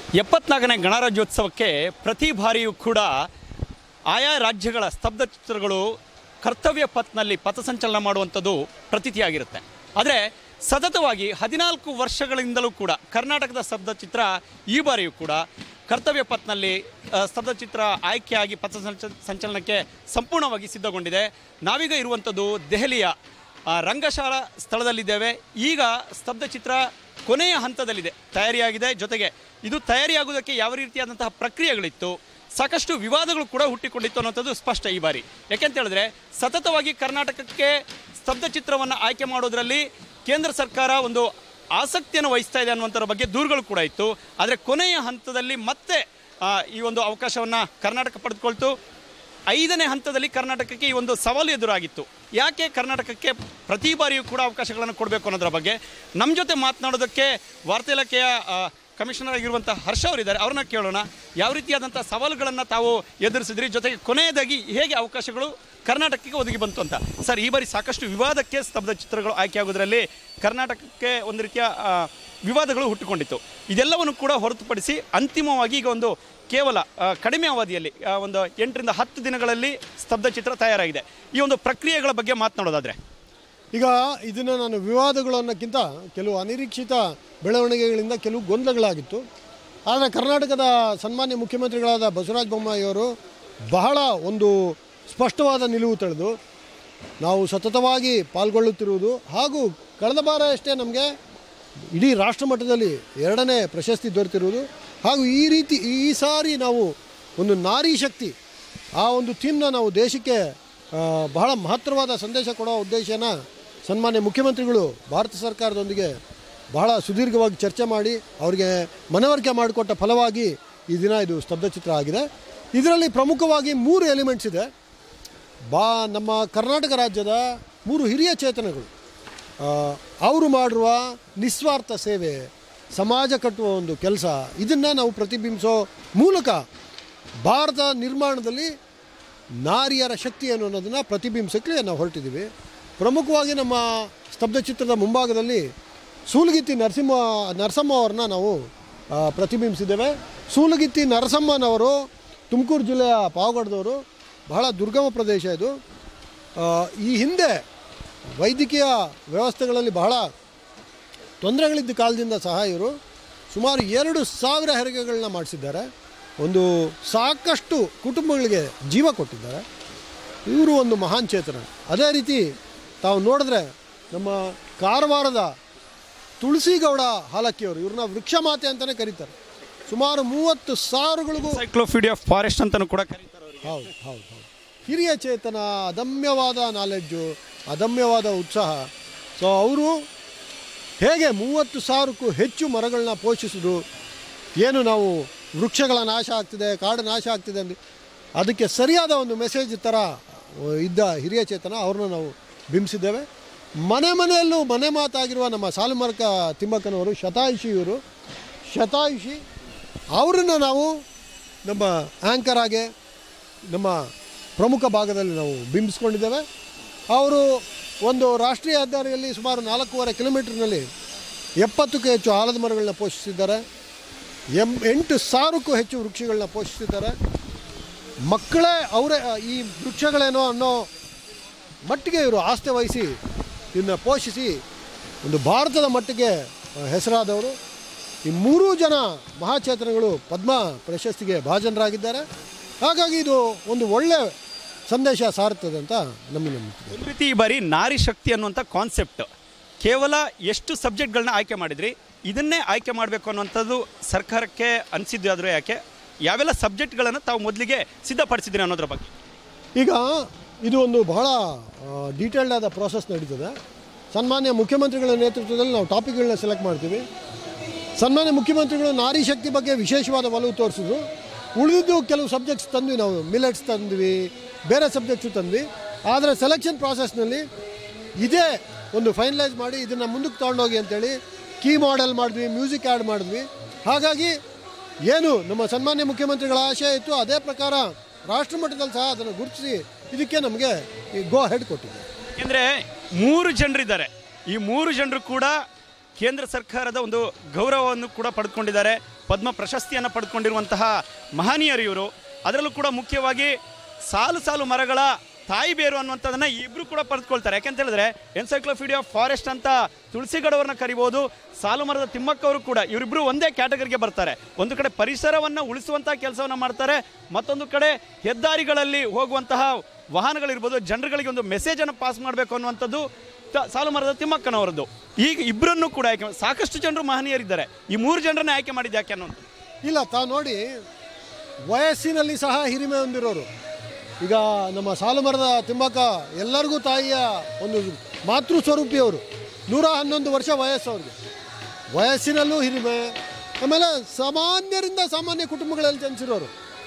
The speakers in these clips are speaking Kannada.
ಎಪ್ಪತ್ನಾಲ್ಕನೇ ಗಣರಾಜ್ಯೋತ್ಸವಕ್ಕೆ ಪ್ರತಿ ಬಾರಿಯೂ ಕೂಡ ಆಯಾ ರಾಜ್ಯಗಳ ಸ್ತಬ್ಧ ಚಿತ್ರಗಳು ಕರ್ತವ್ಯ ಪಥನಲ್ಲಿ ಪಥಸಂಚಲನ ಮಾಡುವಂಥದ್ದು ಪ್ರತೀತಿಯಾಗಿರುತ್ತೆ ಆದರೆ ಸತತವಾಗಿ ಹದಿನಾಲ್ಕು ವರ್ಷಗಳಿಂದಲೂ ಕೂಡ ಕರ್ನಾಟಕದ ಸ್ತಬ್ಧ ಚಿತ್ರ ಈ ಬಾರಿಯೂ ಕೂಡ ಕರ್ತವ್ಯ ಪಥನಲ್ಲಿ ಆ, ಸ್ತಬ್ಧ ಚಿತ್ರ ಆಯ್ಕೆಯಾಗಿ ಪಥ ಸಂಚ- ಸಂಚಲನಕ್ಕೆ ಸಂಪೂರ್ಣವಾಗಿ ಸಿದ್ಧಗೊಂಡಿದೆ ನಾವೀಗ ಇರುವಂಥದ್ದು ದೆಹಲಿಯ ಆ, ರಂಗಶಾಲಾ ಸ್ಥಳದಲ್ಲಿದ್ದೇವೆ ಈಗ ಸ್ತಬ್ಧ ಚಿತ್ರ ಕೊನೆಯ ಹಂತದಲ್ಲಿದೆ ತಯಾರಿಯಾಗಿದೆ ಜೊತೆಗೆ ಇದು ತಯಾರಿಯಾಗುವುದಕ್ಕೆ ಯಾವ ರೀತಿಯಾದಂತಹ ಪ್ರಕ್ರಿಯೆಗಳಿತ್ತು ಸಾಕಷ್ಟು ವಿವಾದಗಳು ಕೂಡ ಹುಟ್ಟಿಕೊಂಡಿತ್ತು ಅನ್ನೋಂಥದ್ದು ಸ್ಪಷ್ಟ ಈ ಬಾರಿ ಯಾಕೆಂತ ಹೇಳಿದ್ರೆ ಸತತವಾಗಿ ಕರ್ನಾಟಕಕ್ಕೆ ಸ್ತಬ್ಧ ಚಿತ್ರವನ್ನು ಆಯ್ಕೆ ಮಾಡೋದರಲ್ಲಿ ಕೇಂದ್ರ ಸರ್ಕಾರ ಒಂದು ಆಸಕ್ತಿಯನ್ನು ವಹಿಸ್ತಾ ಇದೆ ಅನ್ನುವಂಥರ ಬಗ್ಗೆ ದೂರುಗಳು ಕೂಡ ಇತ್ತು ಆದರೆ ಕೊನೆಯ ಹಂತದಲ್ಲಿ ಮತ್ತೆ ಆ, ಈ ಒಂದು ಅವಕಾಶವನ್ನು ಕರ್ನಾಟಕ ಪಡೆದುಕೊಳ್ತು ಐದನೇ ಹಂತದಲ್ಲಿ ಕರ್ನಾಟಕಕ್ಕೆ ಈ ಒಂದು ಸವಾಲು ಎದುರಾಗಿತ್ತು ಯಾಕೆ ಕರ್ನಾಟಕಕ್ಕೆ ಪ್ರತಿ ಬಾರಿಯೂ ಕೂಡ ಅವಕಾಶಗಳನ್ನು ಕೊಡಬೇಕು ಅನ್ನೋದರ ಬಗ್ಗೆ ನಮ್ಮ ಜೊತೆ ಮಾತನಾಡೋದಕ್ಕೆ ವಾರ್ತಾ ಇಲಾಖೆಯ ಆ, ಕಮಿಷನರ್ ಆಗಿರುವಂಥ ಹರ್ಷ ಅವರಿದ್ದಾರೆ ಅವ್ರನ್ನ ಕೇಳೋಣ ಯಾವ ರೀತಿಯಾದಂಥ ಸವಾಲುಗಳನ್ನು ತಾವು ಎದುರಿಸಿದ್ರಿ ಜೊತೆಗೆ ಕೊನೆಯದಾಗಿ ಹೇಗೆ ಅವಕಾಶಗಳು ಕರ್ನಾಟಕಕ್ಕೆ ಒದಗಿ ಬಂತು ಅಂತ ಸರ್ ಈ ಬಾರಿ ಸಾಕಷ್ಟು ವಿವಾದಕ್ಕೆ ಸ್ತಬ್ಧ ಚಿತ್ರಗಳು ಆಯ್ಕೆ ಆಗೋದ್ರಲ್ಲಿ ಕರ್ನಾಟಕಕ್ಕೆ ಒಂದು ರೀತಿಯ ಆ, ವಿವಾದಗಳು ಹುಟ್ಟಿಕೊಂಡಿತ್ತು ಇದೆಲ್ಲವನ್ನು ಕೂಡ ಹೊರತುಪಡಿಸಿ ಅಂತಿಮವಾಗಿ ಈಗ ಒಂದು ಕೇವಲ ಆ, ಕಡಿಮೆ ಅವಧಿಯಲ್ಲಿ ಆ, ಒಂದು ಎಂಟರಿಂದ ಹತ್ತು ದಿನಗಳಲ್ಲಿ ಸ್ತಬ್ಧ ಚಿತ್ರ ತಯಾರಾಗಿದೆ ಈ ಒಂದು ಪ್ರಕ್ರಿಯೆಗಳ ಬಗ್ಗೆ ಮಾತನಾಡೋದಾದ್ರೆ ಈಗ ಇದನ್ನು ನಾನು ವಿವಾದಗಳು ಅನ್ನೋಕ್ಕಿಂತ ಕೆಲವು ಅನಿರೀಕ್ಷಿತ ಬೆಳವಣಿಗೆಗಳಿಂದ ಕೆಲವು ಗೊಂದಲಗಳಾಗಿತ್ತು ಆದರೆ ಕರ್ನಾಟಕದ ಸನ್ಮಾನ್ಯ ಮುಖ್ಯಮಂತ್ರಿಗಳಾದ ಬಸವರಾಜ ಬೊಮ್ಮಾಯಿಯವರು ಬಹಳ ಒಂದು ಸ್ಪಷ್ಟವಾದ ನಿಲುವು ತಳೆದು ನಾವು ಸತತವಾಗಿ ಪಾಲ್ಗೊಳ್ಳುತ್ತಿರುವುದು ಹಾಗೂ ಕಳೆದ ಬಾರ ಅಷ್ಟೇ ನಮಗೆ ಇಡೀ ರಾಷ್ಟ್ರ ಮಟ್ಟದಲ್ಲಿ ಎರಡನೇ ಪ್ರಶಸ್ತಿ ದೊರೆತಿರುವುದು ಹಾಗೂ ಈ ರೀತಿ ಈ ಸಾರಿ ನಾವು ಒಂದು ನಾರಿ ಶಕ್ತಿ ಆ ಒಂದು ಥೀಮ್ನ ನಾವು ದೇಶಕ್ಕೆ ಆ, ಬಹಳ ಮಹತ್ತರವಾದ ಸಂದೇಶ ಕೊಡೋ ಉದ್ದೇಶನ ಸನ್ಮಾನ್ಯ ಮುಖ್ಯಮಂತ್ರಿಗಳು ಭಾರತ ಸರ್ಕಾರದೊಂದಿಗೆ ಬಹಳ ಸುದೀರ್ಘವಾಗಿ ಚರ್ಚೆ ಮಾಡಿ ಅವರಿಗೆ ಮನವರಿಕೆ ಮಾಡಿಕೊಟ್ಟ ಫಲವಾಗಿ ಈ ದಿನ ಇದು ಸ್ತಬ್ಧಚಿತ್ರ ಆಗಿದೆ ಇದರಲ್ಲಿ ಪ್ರಮುಖವಾಗಿ ಮೂರು ಎಲಿಮೆಂಟ್ಸ್ ಇದೆ ಬಾ ನಮ್ಮ ಕರ್ನಾಟಕ ರಾಜ್ಯದ ಮೂರು ಹಿರಿಯ ಚೇತನಗಳು ಆ, ಅವರು ಮಾಡಿರುವ ನಿಸ್ವಾರ್ಥ ಸೇವೆ ಸಮಾಜ ಕಟ್ಟುವ ಒಂದು ಕೆಲಸ ಇದನ್ನು ನಾವು ಪ್ರತಿಬಿಂಬಿಸೋ ಮೂಲಕ ಭಾರತ ನಿರ್ಮಾಣದಲ್ಲಿ ನಾರಿಯರ ಶಕ್ತಿ ಏನು ಅನ್ನೋದನ್ನು ಪ್ರತಿಬಿಂಬಿಸಕ್ಕೆ ನಾವು ಹೊರಟಿದ್ದೀವಿ ಪ್ರಮುಖವಾಗಿ ನಮ್ಮ ಸ್ತಬ್ಧ ಚಿತ್ರದ ಮುಂಭಾಗದಲ್ಲಿ ಸೂಲಗಿತ್ತಿ ನರಸಿಂಹ ನರಸಮ್ಮ ಅವ್ರನ್ನ ನಾವು ಆ, ಪ್ರತಿಬಿಂಬಿಸಿದ್ದೇವೆ ಸೂಲಗಿತ್ತಿ ನರಸಮ್ಮನವರು ತುಮಕೂರು ಜಿಲ್ಲೆಯ ಪಾವಗಡದವರು ಬಹಳ ದುರ್ಗಮ ಪ್ರದೇಶ ಇದು ಆ, ಈ ಹಿಂದೆ ವೈದ್ಯಕೀಯ ವ್ಯವಸ್ಥೆಗಳಲ್ಲಿ ಬಹಳ ತೊಂದರೆಗಳಿದ್ದ ಕಾಲದಿಂದ ಸಹ ಇವರು ಸುಮಾರು ಎರಡು ಸಾವಿರ ಹೆರಿಗೆಗಳನ್ನ ಮಾಡಿಸಿದ್ದಾರೆ ಒಂದು ಸಾಕಷ್ಟು ಕುಟುಂಬಗಳಿಗೆ ಜೀವ ಕೊಟ್ಟಿದ್ದಾರೆ ಇವರು ಒಂದು ಮಹಾನ್ ಚೇತನ ಅದೇ ರೀತಿ ತಾವು ನೋಡಿದ್ರೆ ನಮ್ಮ ಕಾರವಾರದ ತುಳಸಿಗೌಡ ಹಾಲಕ್ಕಿಯವರು ಇವ್ರನ್ನ ವೃಕ್ಷ ಮಾತೆ ಅಂತಲೇ ಕರೀತಾರೆ ಸುಮಾರು ಮೂವತ್ತು ಸಾವಿರಗಳಿಗೂ ಸೈಕ್ಲೋಫೀಡಿಯಾ ಫಾರೆಸ್ಟ್ ಅಂತಲೂ ಕೂಡ ಕರೀತಾರೆ ಅವ್ರಿಗೆ. ಹೌದು ಹೌದು ಹೌದು ಹಿರಿಯ ಚೇತನ ಅದಮ್ಯವಾದ ನಾಲೆಡ್ಜು ಅದಮ್ಯವಾದ ಉತ್ಸಾಹ ಸೊ ಅವರು ಹೇಗೆ ಮೂವತ್ತು ಸಾವಿರಕ್ಕೂ ಹೆಚ್ಚು ಮರಗಳನ್ನ ಪೋಷಿಸಿದ್ರು ಏನು ನಾವು ವೃಕ್ಷಗಳ ನಾಶ ಆಗ್ತಿದೆ ಕಾಡು ನಾಶ ಆಗ್ತಿದೆ ಅಂದು ಅದಕ್ಕೆ ಸರಿಯಾದ ಒಂದು ಮೆಸೇಜ್ ಥರ ಇದ್ದ ಹಿರಿಯ ಚೇತನ ಅವ್ರನ್ನ ನಾವು ಬಿಂಬಿಸಿದ್ದೇವೆ ಮನೆ ಮನೆಯಲ್ಲೂ ಮನೆ ಮಾತಾಗಿರುವ ನಮ್ಮ ಸಾಲುಮರಕ ತಿಮ್ಮಕ್ಕನವರು ಶತಾಯುಷಿ ಇವರು ಶತಾಯುಷಿ ಅವರನ್ನು ನಾವು ನಮ್ಮ ಆ್ಯಂಕರ್ ಆಗಿ ನಮ್ಮ ಪ್ರಮುಖ ಭಾಗದಲ್ಲಿ ನಾವು ಬಿಂಬಿಸ್ಕೊಂಡಿದ್ದೇವೆ ಅವರು ಒಂದು ರಾಷ್ಟ್ರೀಯ ಹೆದ್ದಾರಿಯಲ್ಲಿ ಸುಮಾರು ನಾಲ್ಕೂವರೆ ಕಿಲೋಮೀಟರ್ನಲ್ಲಿ ಎಪ್ಪತ್ತಕ್ಕೂ ಹೆಚ್ಚು ಆಲದ ಮರಗಳನ್ನ ಪೋಷಿಸಿದ್ದಾರೆ ಎಂ ಎಂಟು ಸಾವಿರಕ್ಕೂ ಹೆಚ್ಚು ವೃಕ್ಷಗಳನ್ನ ಪೋಷಿಸಿದ್ದಾರೆ ಮಕ್ಕಳೇ ಅವರೇ ಈ ವೃಕ್ಷಗಳೇನೋ ಅನ್ನೋ ಮಟ್ಟಿಗೆ ಇವರು ಆಸ್ತೆ ವಹಿಸಿ ಇದನ್ನ ಪೋಷಿಸಿ ಒಂದು ಭಾರತದ ಮಟ್ಟಿಗೆ ಆ, ಹೆಸರಾದವರು ಈ ಮೂರೂ ಜನ ಮಹಾಚೇತನಗಳು ಪದ್ಮ ಪ್ರಶಸ್ತಿಗೆ ಭಾಜನರಾಗಿದ್ದಾರೆ ಹಾಗಾಗಿ ಇದು ಒಂದು ಒಳ್ಳೆಯ ಸಂದೇಶ ಸಾರುತ್ತದೆ ಅಂತ ನಮಗೆ ನಂಬಿಕೆ ಒಂದು ರೀತಿ ಈ ಬಾರಿ ನಾರಿ ಶಕ್ತಿ ಅನ್ನುವಂಥ ಕಾನ್ಸೆಪ್ಟ್ ಕೇವಲ ಎಷ್ಟು ಸಬ್ಜೆಕ್ಟ್ಗಳನ್ನ ಆಯ್ಕೆ ಮಾಡಿದ್ರಿ ಇದನ್ನೇ ಆಯ್ಕೆ ಮಾಡಬೇಕು ಅನ್ನುವಂಥದ್ದು ಸರ್ಕಾರಕ್ಕೆ ಅನಿಸಿದ್ದು ಆದರೂ ಯಾಕೆ ಯಾವೆಲ್ಲ ಸಬ್ಜೆಕ್ಟ್ಗಳನ್ನು ತಾವು ಮೊದಲಿಗೆ ಸಿದ್ಧಪಡಿಸಿದ್ರಿ ಅನ್ನೋದ್ರ ಬಗ್ಗೆ ಈಗ ಇದು ಒಂದು ಬಹಳ ಡೀಟೇಲ್ಡ್ ಆದ ಪ್ರೋಸೆಸ್ ನಡೀತದೆ ಸನ್ಮಾನ್ಯ ಮುಖ್ಯಮಂತ್ರಿಗಳ ನೇತೃತ್ವದಲ್ಲಿ ನಾವು ಟಾಪಿಕ್ಗಳನ್ನ ಸೆಲೆಕ್ಟ್ ಮಾಡ್ತೀವಿ ಸನ್ಮಾನ್ಯ ಮುಖ್ಯಮಂತ್ರಿಗಳು ನಾರಿ ಶಕ್ತಿ ಬಗ್ಗೆ ವಿಶೇಷವಾದ ಒಲವು ತೋರಿಸಿದ್ರು ಉಳಿದಿದ್ದು ಕೆಲವು ಸಬ್ಜೆಕ್ಟ್ಸ್ ತಂದ್ವಿ ನಾವು ಮಿಲೆಟ್ಸ್ ತಂದ್ವಿ ಬೇರೆ ಸಬ್ಜೆಕ್ಟ್ಸು ತಂದ್ವಿ ಆದರೆ ಸೆಲೆಕ್ಷನ್ ಪ್ರಾಸೆಸ್ನಲ್ಲಿ ಇದೇ ಒಂದು ಫೈನಲೈಸ್ ಮಾಡಿ ಇದನ್ನು ಮುಂದಕ್ಕೆ ತೊಗೊಂಡೋಗಿ ಅಂತೇಳಿ ಕೀ ಮಾಡೆಲ್ ಮಾಡಿದ್ವಿ ಮ್ಯೂಸಿಕ್ ಆ್ಯಡ್ ಮಾಡಿದ್ವಿ ಹಾಗಾಗಿ ಏನು ನಮ್ಮ ಸನ್ಮಾನ್ಯ ಮುಖ್ಯಮಂತ್ರಿಗಳ ಆಶಯ ಇತ್ತು ಅದೇ ಪ್ರಕಾರ ರಾಷ್ಟ್ರ ಮಟ್ಟದಲ್ಲಿ ಸಹ ಅದನ್ನು ಗುರುತಿಸಿ ಇದಕ್ಕೆ ನಮಗೆ ಈ ಗೋ ಹೆಡ್ ಕೊಟ್ಟಿದೆ ಯಾಕೆಂದರೆ ಮೂರು ಜನರಿದ್ದಾರೆ ಈ ಮೂರು ಜನರು ಕೂಡ ಕೇಂದ್ರ ಸರ್ಕಾರದ ಒಂದು ಗೌರವವನ್ನು ಕೂಡ ಪಡೆದುಕೊಂಡಿದ್ದಾರೆ ಪದ್ಮ ಪ್ರಶಸ್ತಿಯನ್ನು ಪಡೆದುಕೊಂಡಿರುವಂತಹ ಮಹನೀಯರು ಇವರು ಅದರಲ್ಲೂ ಕೂಡ ಮುಖ್ಯವಾಗಿ ಸಾಲು ಸಾಲು ಮರಗಳ ತಾಯಿ ಬೇರು ಅನ್ನುವಂಥದ್ದನ್ನು ಇಬ್ಬರು ಕೂಡ ಪಡೆದುಕೊಳ್ತಾರೆ ಯಾಕೆಂತ ಹೇಳಿದ್ರೆ ಎನ್ಸೈಕ್ಲೋಪೀಡಿಯಾ ಫಾರೆಸ್ಟ್ ಅಂತ ತುಳಸಿಗಡವ್ರನ್ನ ಕರಿಬೋದು ಸಾಲು ಮರದ ತಿಮ್ಮಕ್ಕ ಅವರು ಕೂಡ ಇವರಿಬ್ಬರು ಒಂದೇ ಕ್ಯಾಟಗರಿಗೆ ಬರ್ತಾರೆ ಒಂದು ಕಡೆ ಪರಿಸರವನ್ನು ಉಳಿಸುವಂಥ ಕೆಲಸವನ್ನು ಮಾಡ್ತಾರೆ ಮತ್ತೊಂದು ಕಡೆ ಹೆದ್ದಾರಿಗಳಲ್ಲಿ ಹೋಗುವಂತಹ ವಾಹನಗಳಿರ್ಬೋದು ಜನರುಗಳಿಗೆ ಒಂದು ಮೆಸೇಜನ್ನು ಪಾಸ್ ಮಾಡಬೇಕು ಅನ್ನುವಂಥದ್ದು ತ- ಸಾಲು ಮರದ ತಿಮ್ಮಕ್ಕನವರದ್ದು ಈಗ ಇಬ್ಬರನ್ನು ಕೂಡ ಆಯ್ಕೆ ಮಾಡಿ- ಸಾಕಷ್ಟು ಜನರು ಮಹನೀಯರಿದ್ದಾರೆ ಈ ಮೂರು ಜನರನ್ನ ಆಯ್ಕೆ ಮಾಡಿದ್ದು ಯಾಕೆ ಅನ್ನೋದು ಇಲ್ಲ ತಾವು ನೋಡಿ ವಯಸ್ಸಿನಲ್ಲಿ ಸಹ ಹಿರಿಮೆ ಹೊಂದಿರೋರು ಈಗ ನಮ್ಮ ಸಾಲುಮರದ ತಿಮ್ಮಕ್ಕ ಎಲ್ಲರಿಗೂ ತಾಯಿಯ ಒಂದು ಮಾತೃ ಸ್ವರೂಪಿಯವರು ನೂರ ಹನ್ನೊಂದು ವರ್ಷ ವಯಸ್ಸು ಅವ್ರಿಗೆ ವಯಸ್ಸಿನಲ್ಲೂ ಹಿರಿಮೆ ಆಮೇಲೆ ಸಾಮಾನ್ಯರಿಂದ ಸಾಮಾನ್ಯ ಕುಟುಂಬಗಳಲ್ಲಿ ಜನಿಸಿರೋರು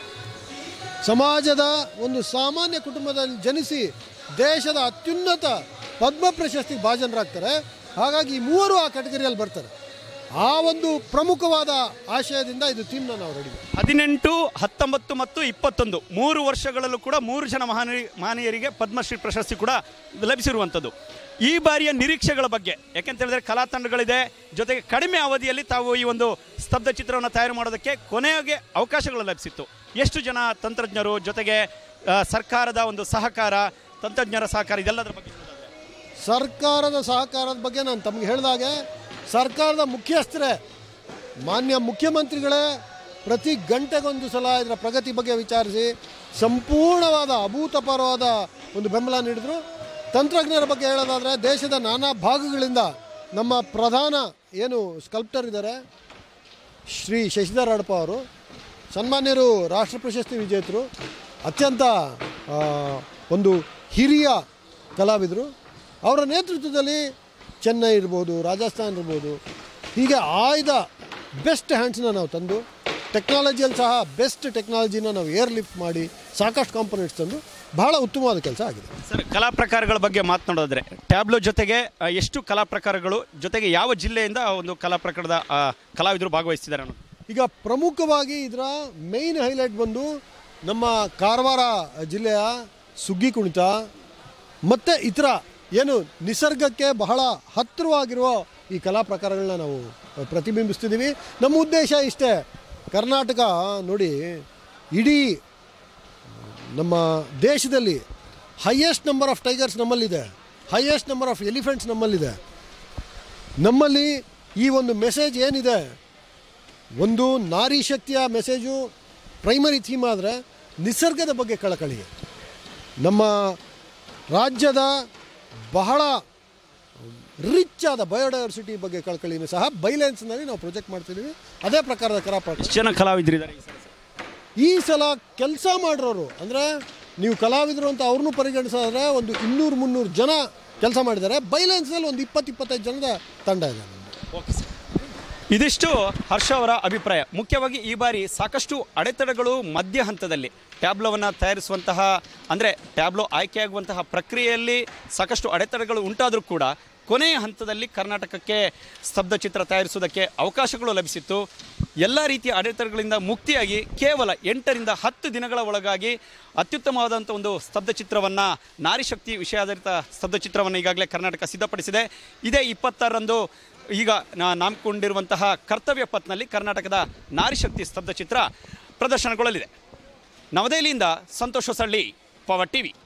ಸಮಾಜದ ಒಂದು ಸಾಮಾನ್ಯ ಕುಟುಂಬದಲ್ಲಿ ಜನಿಸಿ ದೇಶದ ಅತ್ಯುನ್ನತ ಪದ್ಮ ಪ್ರಶಸ್ತಿಗೆ ಭಾಜನರಾಗ್ತಾರೆ ಹಾಗಾಗಿ ಈ ಮೂವರು ಆ ಕ್ಯಾಟಗರಿಯಲ್ಲಿ ಬರ್ತಾರೆ ಆ ಒಂದು ಪ್ರಮುಖವಾದ ಆಶಯದಿಂದ ಇದು ಥೀಮ್ನ ನಾವು ರೆಡಿ ಹದಿನೆಂಟು ಹತ್ತೊಂಬತ್ತು ಮತ್ತು ಇಪ್ಪತ್ತೊಂದು ಮೂರು ವರ್ಷಗಳಲ್ಲೂ ಕೂಡ ಮೂರು ಜನ ಮಹನೀಯ ಮಹನೀಯರಿಗೆ ಪದ್ಮಶ್ರೀ ಪ್ರಶಸ್ತಿ ಕೂಡ ಲಭಿಸಿರುವಂಥದ್ದು ಈ ಬಾರಿಯ ನಿರೀಕ್ಷೆಗಳ ಬಗ್ಗೆ ಯಾಕೆಂತ ಹೇಳಿದ್ರೆ ಕಲಾ ತಂಡಗಳಿದೆ ಜೊತೆಗೆ ಕಡಿಮೆ ಅವಧಿಯಲ್ಲಿ ತಾವು ಈ ಒಂದು ಸ್ತಬ್ಧ ಚಿತ್ರವನ್ನು ತಯಾರು ಮಾಡೋದಕ್ಕೆ ಕೊನೆಗೆ ಅವಕಾಶಗಳು ಲಭಿಸಿತ್ತು ಎಷ್ಟು ಜನ ತಂತ್ರಜ್ಞರು ಜೊತೆಗೆ ಆ, ಸರ್ಕಾರದ ಒಂದು ಸಹಕಾರ ತಂತ್ರಜ್ಞರ ಸಹಕಾರ ಇದೆಲ್ಲದರ ಬಗ್ಗೆ ಹೇಳೋದಾದ್ರೆ? ಸರ್ಕಾರದ ಸಹಕಾರದ ಬಗ್ಗೆ ನಾನು ತಮಗೆ ಹೇಳಿದಾಗೆ ಸರ್ಕಾರದ ಮುಖ್ಯಸ್ಥರೇ ಮಾನ್ಯ ಮುಖ್ಯಮಂತ್ರಿಗಳೇ ಪ್ರತಿ ಗಂಟೆಗೊಂದು ಸಲ ಇದರ ಪ್ರಗತಿ ಬಗ್ಗೆ ವಿಚಾರಿಸಿ ಸಂಪೂರ್ಣವಾದ ಅಭೂತಪೂರ್ವವಾದ ಒಂದು ಬೆಂಬಲ ನೀಡಿದರು ತಂತ್ರಜ್ಞರ ಬಗ್ಗೆ ಹೇಳೋದಾದರೆ ದೇಶದ ನಾನಾ ಭಾಗಗಳಿಂದ ನಮ್ಮ ಪ್ರಧಾನ ಏನು ಸ್ಕಲ್ಪ್ಟರ್ ಇದ್ದಾರೆ ಶ್ರೀ ಶಶಿಧರ್ ಹಡಪ ಅವರು ಸನ್ಮಾನ್ಯರು ರಾಷ್ಟ್ರ ಪ್ರಶಸ್ತಿ ವಿಜೇತರು ಅತ್ಯಂತ ಆ, ಒಂದು ಹಿರಿಯ ಕಲಾವಿದರು ಅವರ ನೇತೃತ್ವದಲ್ಲಿ ಚೆನ್ನೈ ಇರ್ಬೋದು ರಾಜಸ್ಥಾನ್ ಇರ್ಬೋದು ಹೀಗೆ ಆಯ್ದ ಬೆಸ್ಟ್ ಹ್ಯಾಂಡ್ಸ್ನ ನಾವು ತಂದು ಟೆಕ್ನಾಲಜಿಯಲ್ಲಿ ಸಹ ಬೆಸ್ಟ್ ಟೆಕ್ನಾಲಜಿನ ನಾವು ಏರ್ ಲಿಫ್ಟ್ ಮಾಡಿ ಸಾಕಷ್ಟು ಕಾಂಪೊನೆಂಟ್ಸ್ ತಂದು ಬಹಳ ಉತ್ತಮವಾದ ಕೆಲಸ ಆಗಿದೆ ಸರ್ ಕಲಾ ಪ್ರಕಾರಗಳ ಬಗ್ಗೆ ಮಾತನಾಡೋದ್ರೆ ಟ್ಯಾಬ್ಲೋ ಜೊತೆಗೆ ಆ, ಎಷ್ಟು ಕಲಾ ಪ್ರಕಾರಗಳು ಜೊತೆಗೆ ಯಾವ ಜಿಲ್ಲೆಯಿಂದ ಆ ಒಂದು ಕಲಾ ಪ್ರಕಾರದ ಆ, ಕಲಾವಿದರು ಭಾಗವಹಿಸ್ತಿದ್ದಾರೆ ಅನ್ನೋದು ಈಗ ಪ್ರಮುಖವಾಗಿ ಇದರ ಮೇಯ್ನ್ ಹೈಲೈಟ್ ಬಂದು ನಮ್ಮ ಕಾರವಾರ ಜಿಲ್ಲೆಯ ಸುಗ್ಗಿ ಕುಣಿತ ಮತ್ತು ಇತರ ಏನು ನಿಸರ್ಗಕ್ಕೆ ಬಹಳ ಹತ್ತಿರವಾಗಿರುವ ಈ ಕಲಾ ಪ್ರಕಾರಗಳನ್ನ ನಾವು ಪ್ರತಿಬಿಂಬಿಸ್ತಿದ್ದೀವಿ ನಮ್ಮ ಉದ್ದೇಶ ಇಷ್ಟೇ ಕರ್ನಾಟಕ ನೋಡಿ ಇಡೀ ನಮ್ಮ ದೇಶದಲ್ಲಿ ಹೈಯೆಸ್ಟ್ ನಂಬರ್ ಆಫ್ ಟೈಗರ್ಸ್ ನಮ್ಮಲ್ಲಿದೆ ಹೈಯೆಸ್ಟ್ ನಂಬರ್ ಆಫ್ ಎಲಿಫೆಂಟ್ಸ್ ನಮ್ಮಲ್ಲಿದೆ ನಮ್ಮಲ್ಲಿ ಈ ಒಂದು ಮೆಸೇಜ್ ಏನಿದೆ ಒಂದು ನಾರಿ ಶಕ್ತಿಯ ಮೆಸೇಜು ಪ್ರೈಮರಿ ಥೀಮ್ ಆದರೆ ನಿಸರ್ಗದ ಬಗ್ಗೆ ಕಳಕಳಿ ನಮ್ಮ ರಾಜ್ಯದ ಬಹಳ ರಿಚ್ ಆದ ಬಯೋಡೈವರ್ಸಿಟಿ ಬಗ್ಗೆ ಕಳಕಳಿನೂ ಸಹ ಬೈಲೆನ್ಸ್ನಲ್ಲಿ ನಾವು ಪ್ರೊಜೆಕ್ಟ್ ಮಾಡ್ತಿದ್ದೀವಿ ಅದೇ ಪ್ರಕಾರದ ಕಲಾ ಪ್ರಕಾರ ಎಷ್ಟು ಜನ ಕಲಾವಿದರಿದ್ದಾರೆ ಈ ಸಲ ಸರ್? ಈ ಸಲ ಕೆಲಸ ಮಾಡಿರೋರು ಅಂದರೆ ನೀವು ಕಲಾವಿದರು ಅಂತ ಅವ್ರನ್ನೂ ಪರಿಗಣಿಸಿದ್ರೆ ಒಂದು ಇನ್ನೂರು ಮುನ್ನೂರು ಜನ ಕೆಲಸ ಮಾಡಿದ್ದಾರೆ ಬೈಲೆನ್ಸ್ನಲ್ಲಿ ಒಂದು ಇಪ್ಪತ್ತು ಇಪ್ಪತ್ತೈದು ಜನದ ತಂಡ ಇದೆ ನಮ್ಮದು ಇದಿಷ್ಟು ಹರ್ಷ ಅವರ ಅಭಿಪ್ರಾಯ ಮುಖ್ಯವಾಗಿ ಈ ಬಾರಿ ಸಾಕಷ್ಟು ಅಡೆತಡೆಗಳು ಮಧ್ಯ ಹಂತದಲ್ಲಿ ಟ್ಯಾಬ್ಲೋವನ್ನು ತಯಾರಿಸುವಂತಹ ಅಂದರೆ ಟ್ಯಾಬ್ಲೋ ಆಯ್ಕೆಯಾಗುವಂತಹ ಪ್ರಕ್ರಿಯೆಯಲ್ಲಿ ಸಾಕಷ್ಟು ಅಡೆತಡೆಗಳು ಉಂಟಾದರೂ ಕೂಡ ಕೊನೆಯ ಹಂತದಲ್ಲಿ ಕರ್ನಾಟಕಕ್ಕೆ ಸ್ತಬ್ಧ ಚಿತ್ರ ತಯಾರಿಸುವುದಕ್ಕೆ ಅವಕಾಶಗಳು ಲಭಿಸಿತ್ತು ಎಲ್ಲ ರೀತಿಯ ಅಡೆತಡೆಗಳಿಂದ ಮುಕ್ತಿಯಾಗಿ ಕೇವಲ ಎಂಟರಿಂದ ಹತ್ತು ದಿನಗಳ ಒಳಗಾಗಿ ಅತ್ಯುತ್ತಮವಾದಂಥ ಒಂದು ಸ್ತಬ್ಧ ಚಿತ್ರವನ್ನು ನಾರಿಶಕ್ತಿ ವಿಷಯಾಧಾರಿತ ಸ್ತಬ್ಧ ಚಿತ್ರವನ್ನು ಈಗಾಗಲೇ ಕರ್ನಾಟಕ ಸಿದ್ಧಪಡಿಸಿದೆ ಇದೇ ಇಪ್ಪತ್ತಾರರಂದು ಈಗ ನಾ- ನಾಮ್ಕೊಂಡಿರುವಂತಹ ಕರ್ತವ್ಯ ಪಥ್ನಲ್ಲಿ ಕರ್ನಾಟಕದ ನಾರಿಶಕ್ತಿ ಸ್ತಬ್ಧ ಚಿತ್ರ ಪ್ರದರ್ಶನಗೊಳ್ಳಲಿದೆ ನವದೆಹಲಿಯಿಂದ ಸಂತೋಷ ಸಳ್ಳಿ ಪವರ್ ಟಿವಿ